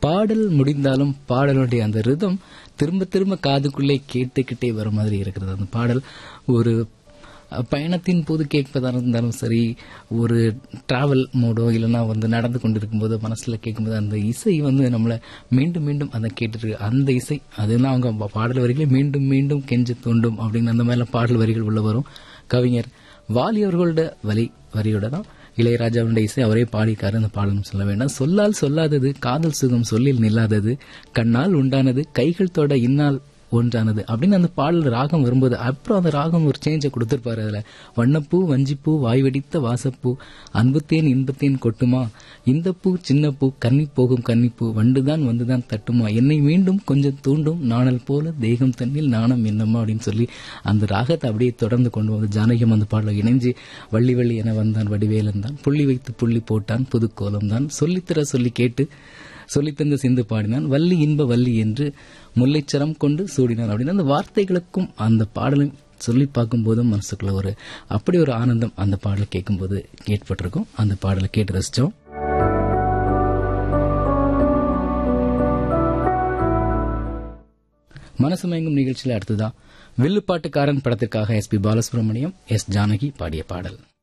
பாடல் முடிந்தாலும் பாடலுடைய அந்த ரிதம் திரும்ப திரும்ப காதுக்குள்ளே கேட்டுக்கிட்டே வர மாதிரி இருக்கிறது அந்த பாடல் ஒரு அஹ், பயணத்தின் போது கேட்பதா இருந்தாலும் சரி ஒரு டிராவல் மோடோ இல்லைன்னா வந்து நடந்து கொண்டிருக்கும் போது மனசுல கேட்கும்போது அந்த இசை வந்து நம்மளை மீண்டும் மீண்டும் அதை கேட்டுட்டு இருக்கு. அந்த இசை அதுதான் அவங்க பா- பாடல் வரிகளே மீண்டும் மீண்டும் கெஞ்ச தூண்டும் அப்படின்னு அந்த மாதிரிலாம் பாடல் வரிகள் உள்ள வரும் கவிஞர் வாலி அவர்களோட வரி வரியோட தான் இளையராஜாவுடைய இசை அவரே பாடிக்காரு அந்த பாடலும் சொல்ல வேண்டாம் சொல்லால் சொல்லாதது காதல் சுகம் சொல்லில் நில்லாதது கண்ணால் உண்டானது கைகள் தொட இன்னால் ஒன்றானது அப்படின்னு அந்த பாடல் ராகம் வரும்போது அப்புறம் அந்த ராகம் ஒரு சேஞ்சை கொடுத்திருப்பாரு அதுல வண்ணப்பூ வஞ்சிப்பூ வாய் வெடித்த வாசப்பூ அன்புத்தேன் இன்பத்தேன் கொட்டுமா இந்த பூ சின்ன பூ கன்னி போகும் கன்னிப்பூ வண்டுதான் வந்துதான் தட்டுமா என்னை மீண்டும் கொஞ்சம் தூண்டும் நாணல் போல தேகம் தன்னில் நாணம் என்னம்மா அப்படின்னு சொல்லி அந்த ராகத்தை அப்படியே தொடர்ந்து கொண்டு வந்து ஜானகியம் அந்த பாடல இணைஞ்சு வள்ளி வள்ளி என வந்தான் வடிவேலன் தான் புள்ளி வைத்து புள்ளி போட்டான் புதுக்கோலம் தான் சொல்லித்தர சொல்லி கேட்டு சொல்லித்தந்த சிந்து பாடினான் வள்ளி இன்ப வள்ளி என்று முல்லைச்சரம் கொண்டு சூடினான் அப்படின்னு அந்த வார்த்தைகளுக்கும் அந்த பாடலும் சொல்லி பார்க்கும்போதும் மனசுக்குள்ள ஒரு அப்படி ஒரு ஆனந்தம் அந்த பாடலை கேட்கும்போது ஏற்பட்டிருக்கும் அந்த பாடலை கேட்டு ரசிச்சோம் மனசு மயங்கும் நிகழ்ச்சியில் அடுத்ததா வில்லுப்பாட்டுக்காரன் படத்திற்காக S P Balasubrahmanyam S Janaki பாடிய பாடல்